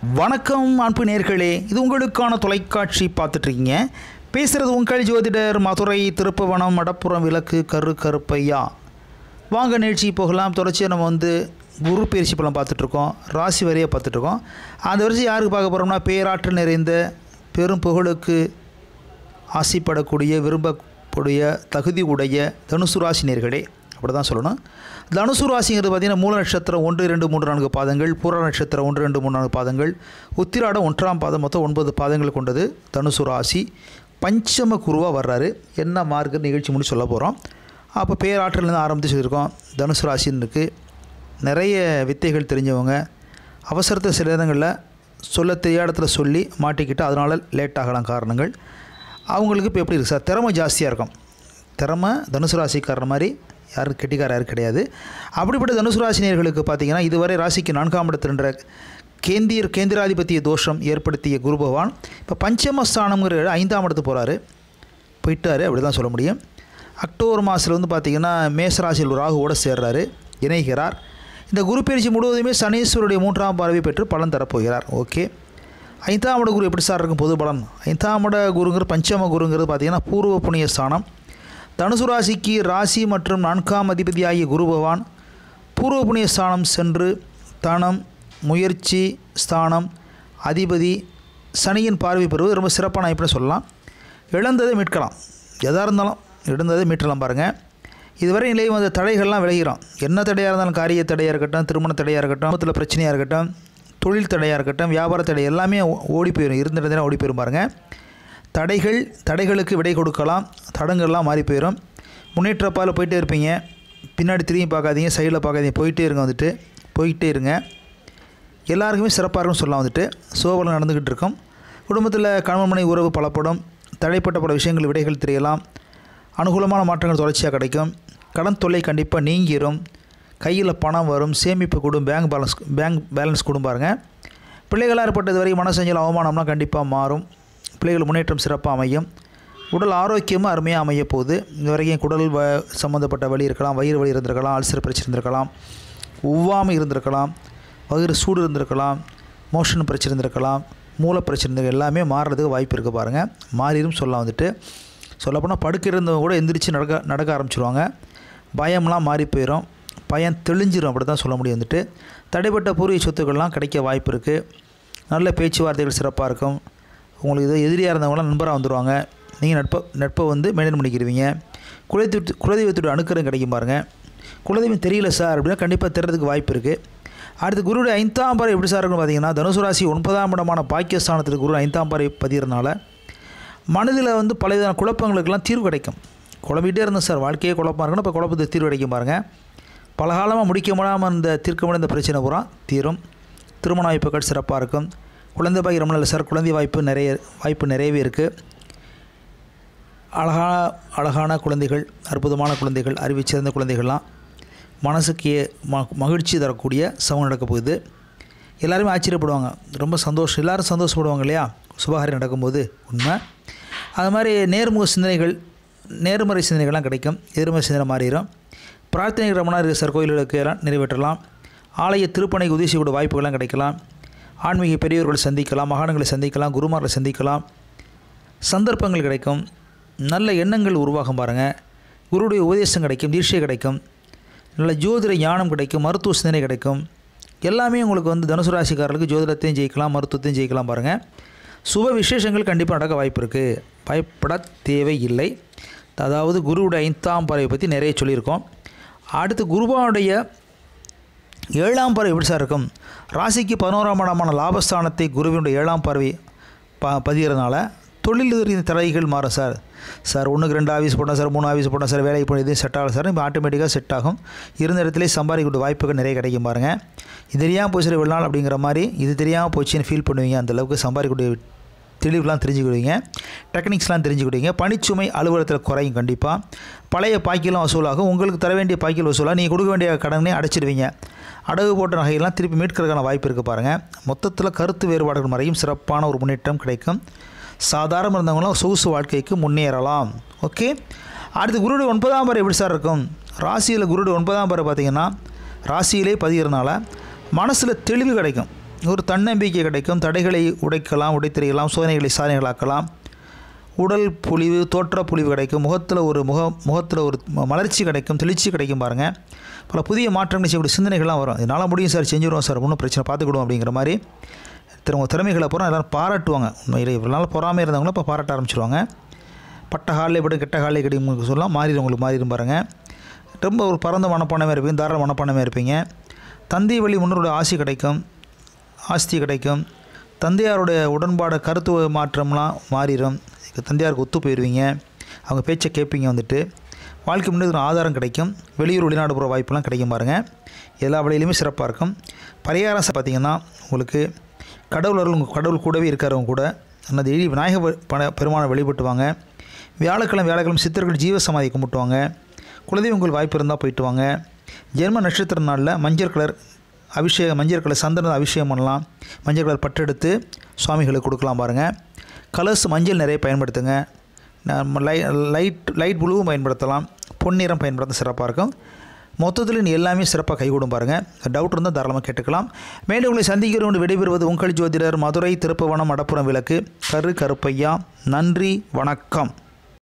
வணக்கம் அன்பு நேர்களே இது உங்களுக்கான தொலைக்காட்சி பார்த்துட்ருக்கீங்க பேசுகிறது உங்கள் ஜோதிடர் மதுரை திருப்புவனம் மடப்புறம் விளக்கு கரு கருப்பையா வாங்க நிகழ்ச்சி போகலாம் தொடர்ச்சியாக நம்ம வந்து குரு பயிற்சி பலம் பார்த்துட்ருக்கோம் ராசி வரையை பார்த்துட்ருக்கோம் அந்த வரிசை யாருக்கு பார்க்க போகிறோம்னா பேராற்றல் நிறைந்த பெரும் புகழுக்கு ஆசைப்படக்கூடிய விரும்பக்கூடிய தகுதி உடைய தனுசு ராசி நேர்களே அப்படி தான் சொல்லணும் தனுசு ராசிங்கிறது பார்த்திங்கன்னா மூல நட்சத்திரம் ஒன்று ரெண்டு மூன்று நான்கு பாதங்கள் பூர நட்சத்திரம் ஒன்று ரெண்டு மூணு நான்கு பாதங்கள் உத்திராடம் ஒன்றாம் பாதம் மொத்தம் ஒன்பது பாதங்கள் கொண்டது தனுசு ராசி பஞ்சம குருவாக வர்றாரு என்ன மார்க்கு நிகழ்ச்சி முடிச்சு சொல்ல போகிறோம் அப்போ பேராற்றலேருந்து ஆரம்பித்து சொல்லியிருக்கோம் தனுசு ராசின்னு இருக்குது நிறைய வித்தைகள் தெரிஞ்சவங்க அவசரத்தை சில நேரங்களில் சொல்ல தெரியாத இடத்துல சொல்லி மாட்டிக்கிட்டு அதனால் லேட் ஆகலாம் காரணங்கள் அவங்களுக்கு இப்போ எப்படி இருக்குது சார் திறமை ஜாஸ்தியாக இருக்கும் திறமை தனுசு ராசிக்காரர் மாதிரி யாரும் கெட்டிக்கார யாரும் கிடையாது அப்படிப்பட்ட தனுசு ராசினியர்களுக்கு பார்த்தீங்கன்னா இதுவரை ராசிக்கு நான்காம் இடத்தின்ற கேந்திர கேந்திராதிபத்திய தோஷம் ஏற்படுத்திய குரு பகவான் இப்போ பஞ்சமஸ்தானம்ங்கிற ஐந்தாம் இடத்துக்கு போகிறாரு போயிட்டாரு அப்படி தான் சொல்ல முடியும் அக்டோபர் மாதத்தில் வந்து பார்த்திங்கன்னா மேசராசியில் ராகுவோடு சேர்றாரு இணைகிறார் இந்த குரு பயிற்சி முழுவதுமே சனீஸ்வருடைய மூன்றாம் பார்வை பெற்று பலன் தரப்போகிறார் ஓகே ஐந்தாம் இட குரு எப்படி சார் இருக்கும் பொது பலன் ஐந்தாம் இட குருங்கிற பஞ்சம குருங்கிறது பார்த்திங்கன்னா பூர்வ புண்ணிய ஸ்தானம் தனுசு ராசிக்கு ராசி மற்றும் நான்காம் அதிபதியாகிய குரு பகவான் பூர்வ புண்ணிய ஸ்தானம் சென்று தனம் முயற்சி ஸ்தானம் அதிபதி சனியின் பார்வை பெறுவது ரொம்ப சிறப்பான அமைப்புன்னு சொல்லலாம் இழந்ததை மீட்கலாம் எதாக இருந்தாலும் இழந்ததை மீட்கலாம் பாருங்கள் இதுவரை நிலையும் அந்த தடைகள்லாம் விளைகிறோம் என்ன தடையாக இருந்தாலும் காரிய தடையாக இருக்கட்டும் திருமண தடையாக இருக்கட்டும் குடும்பத்தில் பிரச்சனையாக இருக்கட்டும் தொழில் தடையாக இருக்கட்டும் வியாபார தடை எல்லாமே ஓ- ஓடி போயிடும் இருந்த இடத்துல ஓடி போயிடும் பாருங்கள் தடைகள் தடைகளுக்கு விடை கொடுக்கலாம் தடங்கள்லாம் மாறி போயிடும் முன்னேற்ற பாதையில் போயிட்டே இருப்பீங்க பின்னாடி திரும்பி பார்க்காதீங்க சைடில் பார்க்காதீங்க போயிட்டே இருங்க வந்துட்டு போயிட்டே இருங்க எல்லாருக்குமே சிறப்பாக இருக்கும்னு சொல்லலாம் வந்துட்டு சோபலம் நடந்துக்கிட்டு இருக்கும் குடும்பத்தில் கணவன் மனைவி உறவு பலப்படும் தடைப்பட்ட பல விஷயங்கள் விடைகள் தெரியலாம் அனுகூலமான மாற்றங்கள் தொடர்ச்சியாக கிடைக்கும் கடன் தொல்லை கண்டிப்பாக நீங்கிரும் கையில் பணம் வரும் சேமிப்பு கூடும் பேங்க் பேலன்ஸ் பேங்க் பேலன்ஸ் கூடும் பாருங்க பிள்ளைகளாக ஏற்பட்டது வரை மனசஞ்சல் அவமானம்லாம் கண்டிப்பாக மாறும் பிள்ளைகள் முன்னேற்றம் சிறப்பாக அமையும் உடல் ஆரோக்கியமும் அருமையாக அமைய போகுது இது வரைக்கும் குடல் வ சம்மந்தப்பட்ட வலி இருக்கலாம் வயிறு வலி இருந்திருக்கலாம் அல்சர் பிரச்சனை இருந்திருக்கலாம் ஒவ்வாமை இருந்திருக்கலாம் வயிறு சூடு இருந்திருக்கலாம் மோஷன் பிரச்சனை இருந்திருக்கலாம் மூல பிரச்சனை இருந்திருக்க எல்லாமே மாறுறதுக்கு வாய்ப்பு இருக்குது பாருங்கள் மாறிடும் சொல்லலாம் வந்துட்டு சொல்லப்போனால் படுக்க இருந்தவங்க கூட எந்திரிச்சு நடக்க நடக்க ஆரம்பிச்சிருவாங்க பயம்லாம் மாறி போயிடும் பயம் தெளிஞ்சிரும் அப்படி தான் சொல்ல முடியும் வந்துட்டு தடைப்பட்ட பூர்வீக சொத்துக்கள்லாம் கிடைக்க வாய்ப்பு இருக்குது நல்ல பேச்சுவார்த்தைகள் சிறப்பாக இருக்கும் உங்களுக்கு இது எதிரியாக இருந்தவங்களாம் நண்பராக வந்துடுவாங்க நீங்கள் நட்பை நட்பை வந்து மெயின்டைன் பண்ணிக்கிருவீங்க குலதெய்வத்து குலதெய்வத்தோட அணுக்கரம் கிடைக்கும் பாருங்கள் குலதெய்வம் தெரியல சார் அப்படின்னா கண்டிப்பாக தெரியறதுக்கு வாய்ப்பு இருக்குது அடுத்து குருவுடைய ஐந்தாம் பாறை எப்படி சார் இருக்குன்னு பார்த்தீங்கன்னா தனுசு ராசி ஒன்பதாம் இடமான பாக்கியஸ்தானத்துக்கு குரு ஐந்தாம் பாறை பதிகிறனால மனதில் வந்து பலவிதமான குழப்பங்களுக்கெல்லாம் தீர்வு கிடைக்கும் குழம்பிகிட்டே இருந்தேன் சார் வாழ்க்கையே குழப்பமாக இருக்குன்னு இப்போ குழப்பத்துக்கு தீர்வு கிடைக்கும் பாருங்கள் பல காலமாக முடிக்க முடியாமல் இந்த தீர்க்க முடியாத பிரச்சனை பூரா தீரும் திருமண வாய்ப்புகள் சிறப்பாக இருக்கும் குழந்தை பாக்கி ரொம்ப நல்ல சார் குழந்தை வாய்ப்பு நிறைய வாய்ப்பு நிறையவே இருக்குது அழகான அழகான குழந்தைகள் அற்புதமான குழந்தைகள் அறிவு சிறந்த குழந்தைகள்லாம் மனசுக்கு ஏ- ம மகிழ்ச்சி தரக்கூடிய சமம் நடக்க போகுது எல்லாருமே ஆச்சரியப்படுவாங்க ரொம்ப சந்தோஷம் எல்லாரும் சந்தோஷப்படுவாங்க இல்லையா சுபகாரியம் நடக்கும்போது உண்மை அது மாதிரி நேர்முக சிந்தனைகள் நேர்மறை சிந்தனைகள்லாம் கிடைக்கும் எதிர்மறை சிந்தனை மாறிடும் பிரார்த்தனை ரமணா இருக்கிற சார் கோயில்களுக்கு எல்லாம் நிறைவேற்றலாம் ஆலய திருப்பணிக்கு உதவி செய்யக்கூடிய வாய்ப்புகள்லாம் கிடைக்கலாம் ஆன்மீக பெரியவர்களை சந்திக்கலாம் மகான்களை சந்திக்கலாம் குருமார்களை சந்திக்கலாம் சந்தர்ப்பங்கள் கிடைக்கும் நல்ல எண்ணங்கள் உருவாகும் பாருங்கள் குருவுடைய உபதேசம் கிடைக்கும் தீட்சை கிடைக்கும் நல்ல ஜோதிட ஞானம் கிடைக்கும் மருத்துவ சிந்தனை கிடைக்கும் எல்லாமே உங்களுக்கு வந்து தனுசு ராசிக்காரர்களுக்கு ஜோதிடத்தையும் ஜெயிக்கலாம் மருத்துவத்தையும் ஜெயிக்கலாம் பாருங்கள் சுப விசேஷங்கள் கண்டிப்பாக நடக்க வாய்ப்பு இருக்குது பயப்பட தேவையில்லை அதாவது குருவுடைய ஐந்தாம் பறவை பற்றி நிறைய சொல்லியிருக்கோம் அடுத்து குருவாவுடைய ஏழாம் பார்வை எப்படி சார் இருக்கும் ராசிக்கு பதினோராம் இடமான லாபஸ்தானத்தை குருவினுடைய ஏழாம் பார்வை ப பதிகிறதுனால தொழில் ரீதியான தடைகள் மாறும் சார் சார் ஒன்றுக்கு ரெண்டு ஆஃபீஸ் போட்டோம் சார் மூணு ஆஃபீஸ் போட்டோம் சார் வேலைக்கு போன எதுவும் செட் ஆகல சார் இப்போ ஆட்டோமேட்டிக்காக செட் ஆகும் இருந்த இடத்துல சம்பாதிக்கக்கூடிய வாய்ப்புகள் நிறைய கிடைக்கும் பாருங்கள் இது தெரியாமல் போச்சு சார் இவ்வளோ நாள் அப்படிங்கிற மாதிரி இது தெரியாமல் போச்சுன்னு ஃபீல் பண்ணுவீங்க அந்த அளவுக்கு சம்பாதிக்கக்கூடிய தெளிவுலாம் தெரிஞ்சுக்கிடுவீங்க டெக்னிக்ஸ்லாம் தெரிஞ்சுக்கிடுவீங்க பணிச்சுமை அலுவலகத்தில் குறையும் கண்டிப்பாக பழைய பாக்கியெல்லாம் வசூலாகும் உங்களுக்கு தர வேண்டிய பாக்கியல் வசூலாக நீங்கள் கொடுக்க வேண்டிய கடனே அடைச்சிடுவீங்க அடகு போட்ட நகையெல்லாம் திருப்பி மீட்கிறதுக்கான வாய்ப்பு இருக்குது பாருங்கள் மொத்தத்தில் கருத்து வேறுபாடுகள் மறையும் சிறப்பான ஒரு முன்னேற்றம் கிடைக்கும் சாதாரண இருந்தவங்களாம் சொகுசு வாழ்க்கைக்கு முன்னேறலாம் ஓகே அடுத்து குருடைய ஒன்பதாம் பாறை எப்படி சார் இருக்கும் ராசியில் குருடைய ஒன்பதாம் பாறை பார்த்தீங்கன்னா ராசியிலே பதிகிறனால மனசில் தெளிவு கிடைக்கும் ஒரு தன்னம்பிக்கை கிடைக்கும் தடைகளை உடைக்கலாம் உடைத்தெறியலாம் சோதனைகளை சாதனைகளாக்கலாம் உடல் பொலிவு தோற்ற பொலிவு கிடைக்கும் முகத்தில் ஒரு முக முகத்தில் ஒரு ம- மலர்ச்சி கிடைக்கும் தெளிச்சி கிடைக்கும் பாருங்கள் பல புதிய மாற்றங்கள் செய்யக்கூடிய சிந்தனைகள்லாம் வரும் என்னால் முடியும் சார் செஞ்சுருவோம் சார் ஒன்றும் பிரச்சனை பார்த்துக்கிடுவோம் அப்படிங்கிற மாதிரி திரு உங்கள் திறமைகளை பூரா எல்லோரும் பாராட்டுவாங்க உண்மையிலே இவ்வளோ நாள் பொறாமல் இருந்தவங்களும் இப்போ பாராட்ட ஆரம்பிச்சிருவாங்க பட்ட ஹாலில் விட கெட்ட ஹாலில் கிடைக்கும் உங்களுக்கு சொல்லலாம் மாறிடும் உங்களுக்கு மாறிடும் பாருங்க ரொம்ப ஒரு பரந்த மனப்பானமே இருப்பீங்க தாராள மனப்பானமே இருப்பீங்க தந்தை வழி முன்னோருடைய ஆசி கிடைக்கும் ஆஸ்தி கிடைக்கும் தந்தையாருடைய உடன்பாடு கருத்து மாற்றம்லாம் மாறிடும் தந்தையாருக்கு ஒத்து போயிடுவீங்க அவங்க பேச்சை கேட்பீங்க வந்துட்டு வாழ்க்கை முன்னேற்ற ஆதாரம் கிடைக்கும் வெளியூர் வெளிநாடு போகிற வாய்ப்பெல்லாம் கிடைக்கும் பாருங்கள் எல்லா வழியிலுமே சிறப்பாக இருக்கும் பரிகாரம் பார்த்தீங்கன்னா உங்களுக்கு கடவுள் அருள் உங்கள் கடவுள் கூடவே இருக்காரவங்க கூட அந்த எளி விநாயக வ- பண பெருமானை வழிபட்டுவாங்க வியாழக்கிழமை வியாழக்கிழமை சித்தர்கள் ஜீவ சமாதி கும்பிட்டுவாங்க குலதெய்வங்கள் வாய்ப்பு இருந்தால் போயிட்டு வாங்க ஜென்ம நட்சத்திர நாளில் மஞ்சள் கலர் அபிஷேகம் மஞ்சள் கலர் சந்தன அபிஷேகம் பண்ணலாம் மஞ்சள் கலர் பட்டெடுத்து சுவாமிகளுக்கு கொடுக்கலாம் பாருங்கள் கலர்ஸ் மஞ்சள் நிறைய பயன்படுத்துங்க நம்ம லை லைட் லைட் ப்ளூவும் பயன்படுத்தலாம் பொன்னிறம் பயன்படுத்த சிறப்பாக இருக்கும் மொத்தத்தில் நீ எல்லாமே சிறப்பாக கைகூடும் பாருங்கள் டவுட் இருந்தால் தாராளமாக கேட்டுக்கலாம் மேலும் உங்களை சந்திக்கிறோம் விடைபெறுவது உங்கள் ஜோதிடர் மதுரை திருப்புவனம் மடப்புறம் விளக்கு கரு கருப்பையா நன்றி வணக்கம்